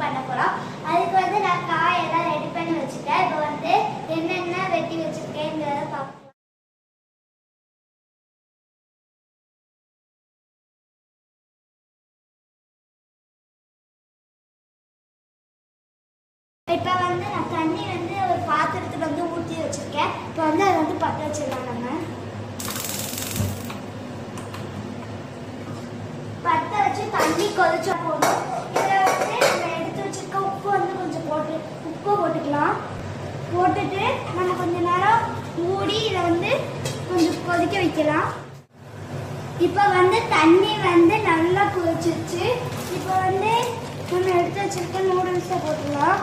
பண்ண போகிறோம் அதுக்கு வந்து நான் காயெல்லாம் ரெடி பண்ணி வச்சுட்டேன் இப்போ வந்து என்னென்ன வெட்டி வச்சுருக்கேங்கிறத பார்க்கலாம் இப்போ வந்து நான் தண்ணி வந்து ஒரு பாத்திரத்தில் வந்து ஊற்றி வச்சுருக்கேன் இப்போ வந்து அதை வந்து பற்ற வச்சிடலாம் நம்ம பற்ற வச்சு தண்ணி கொதிச்சா போதும் இதில் வந்து நம்ம எடுத்து வச்சிருக்க உப்பு வந்து கொஞ்சம் போட்டு உப்பு போட்டுக்கலாம் போட்டுட்டு நம்ம கொஞ்ச நேரம் மூடி இதை வந்து கொஞ்சம் கொதிக்க வைக்கலாம் இப்போ வந்து தண்ணி வந்து நல்லா கொதிச்சிருச்சு இப்போ வந்து நம்ம எடுத்து வச்சிருக்க நூடுல்ஸை போட்டுக்கலாம்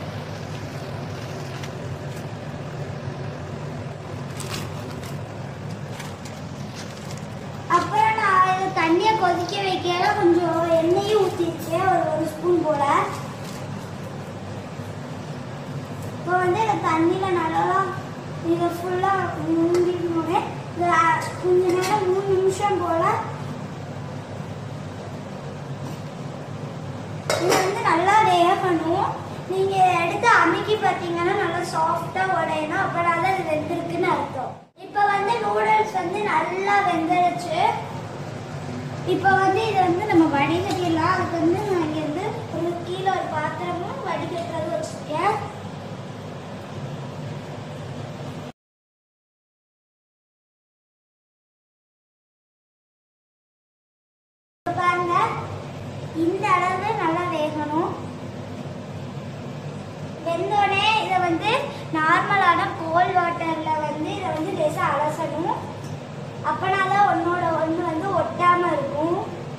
அப்புறம் நான் இது தண்ணியை கொதிக்க வைக்கல கொஞ்சம் எண்ணெயும் ஊற்றிருக்கேன் ஒரு ஒரு ஸ்பூன் போல இப்போ வந்து இந்த தண்ணியில் நல்லா இதை ஃபுல்லாக மூங்கினோடனே கொஞ்ச நேரம் மூணு நிமிஷம் போல இது வந்து நல்லா வேகணும் நீங்கள் எடுத்து அமுக்கி பார்த்தீங்கன்னா நல்லா சாஃப்டாக உடையணும் அப்புறம் தான் இது வெந்திருக்குன்னு அர்த்தம் இப்போ வந்து நூடுல்ஸ் வந்து நல்லா வெந்துருச்சு இப்போ வந்து இதை வந்து நம்ம வடிகட்டிடலாம் அதுக்கு வந்து நான் இங்கே வந்து ஒரு கீழே ஒரு பாத்திரமும் வடிகட்டுறது வச்சுருக்கேன் இப்ப பாருங்க இந்த அளவு நல்லா வேகணும் வெந்தோடனே இதை வந்து நார்மலான கோல்ட் வாட்டரில் வந்து இதை வந்து லேசாக அலசணும் அப்போனா தான் ஒன்றோட ஒன்று வந்து ஒட்டாமல் இருக்கும்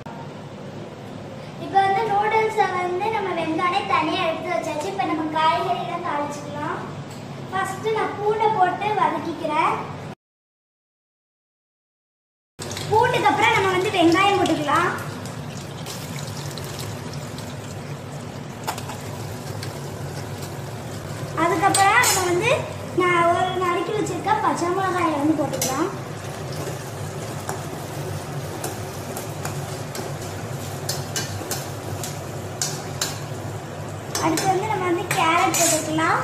இப்போ வந்து நூடுல்ஸை வந்து நம்ம வெந்தோடனே தனியாக எடுத்து வச்சாச்சு இப்போ நம்ம காய்கறிலாம் தாளிச்சுக்கலாம் ஃபஸ்ட்டு நான் பூண்டை போட்டு வதக்கிக்கிறேன் பூண்டுக்கு அப்புறம் நம்ம வந்து வெங்காயம் போட்டுக்கலாம் அதுக்கப்புறம் நம்ம வந்து நான் ஒரு நறுக்கி வச்சிருக்க பச்சை மிளகாயை வந்து போட்டுக்கலாம் அடுத்து வந்து நம்ம வந்து கேரட் போட்டுக்கலாம்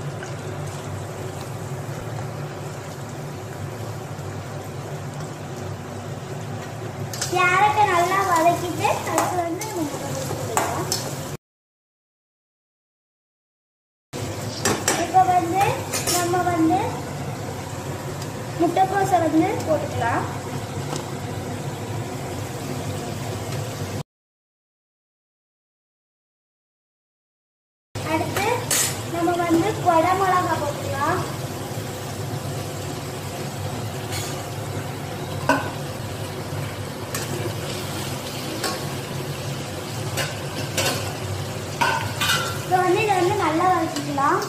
கேரட்டை நல்லா வதக்கிட்டு அடுத்து வந்து நம்ம முட்டை போட்டுக்கலாம் இப்போ வந்து நம்ம வந்து முட்டைக்கோஸை வந்து போட்டுக்கலாம் அடுத்து நம்ம வந்து கொடை மிளகா போட்டுக்கலாம் இப்போ வந்து இதை வந்து நல்லா வதக்கிக்கலாம்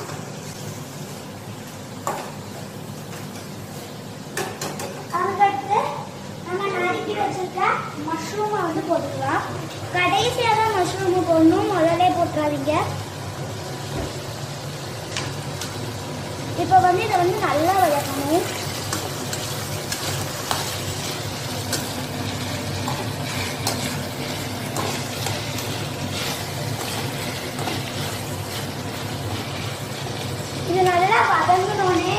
அதுக்கடுத்து நம்ம நறுக்கி வச்சிருக்க மஷ்ரூமை வந்து போட்டுக்கலாம் கடைசியாக தான் மஷ்ரூமை போடணும் முதல்ல போட்டுறாதீங்க இப்போ வந்து இதை வந்து நல்லா வதக்கணும் இது நல்லா வதங்கினோடனே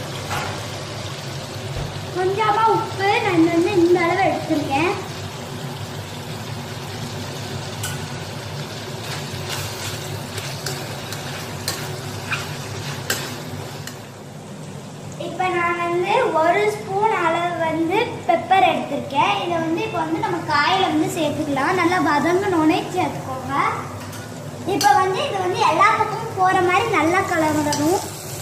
கொஞ்சமா உப்பு நான் இந்த வந்து இந்த அளவு எடுத்திருக்கேன் இப்போ நான் வந்து ஒரு ஸ்பூன் அளவு வந்து பெப்பர் எடுத்திருக்கேன் இதை வந்து இப்போ வந்து நம்ம காயில் வந்து சேர்த்துக்கலாம் நல்லா வதங்கினோடனே சேர்த்துக்கோங்க இப்போ வந்து இது வந்து எல்லா பக்கமும் போகிற மாதிரி நல்லா கலந்துடணும்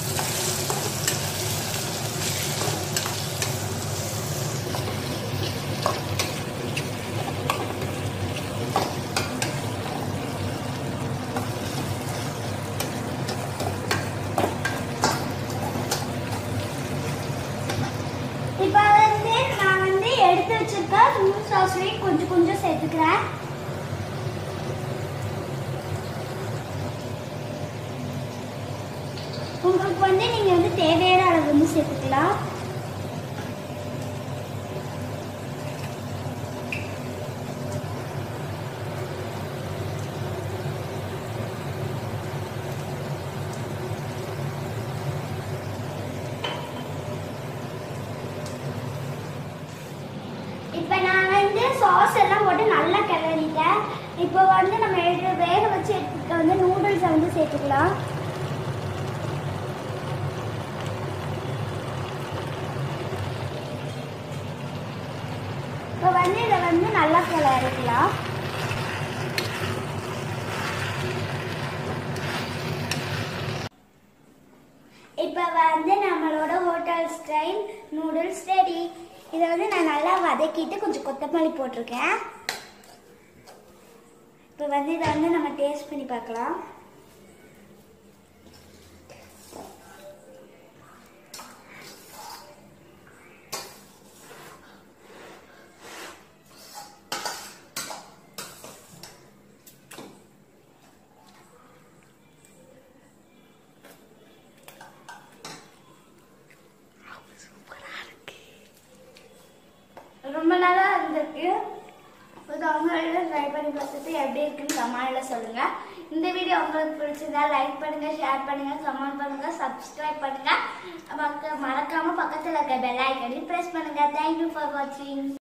இப்போ வந்து நான் வந்து எடுத்து வச்சிருக்க ரூம் சாஸ்லையும் கொஞ்சம் கொஞ்சம் சேர்த்துக்கிறேன் உங்களுக்கு வந்து நீங்கள் வந்து தேவையான அளவு வந்து சேர்த்துக்கலாம் இப்போ நான் வந்து சாஸ் எல்லாம் போட்டு நல்லா கிளறிட்டேன் இப்போ வந்து நம்ம எடுத்து வேக வச்சு எடுத்துக்க வந்து நூடுல்ஸை வந்து சேர்த்துக்கலாம் இப்போ வந்து இதை வந்து நல்லா கிளறிக்கலாம் இப்போ வந்து நம்மளோட ஹோட்டல் ஸ்டைல் நூடுல்ஸ் ரெடி இதை வந்து நான் நல்லா வதக்கிட்டு கொஞ்சம் கொத்தமல்லி போட்டிருக்கேன் இப்போ வந்து இதை வந்து நம்ம டேஸ்ட் பண்ணி பார்க்கலாம் ரொம்ப நல்லா இருந்திருக்கு இது அவங்கள ட்ரை பண்ணி பார்த்துட்டு எப்படி இருக்குன்னு கமெண்ட்ல சொல்லுங்க இந்த வீடியோ உங்களுக்கு பிடிச்சிருந்தா லைக் பண்ணுங்க ஷேர் பண்ணுங்க கமெண்ட் பண்ணுங்க சப்ஸ்கிரைப் பண்ணுங்க மறக்க- மறக்காம பக்கத்துல இருக்க பெல் ஐக்கனையும் பிரஸ் பண்ணுங்க தேங்க்யூ ஃபார் வாட்சிங்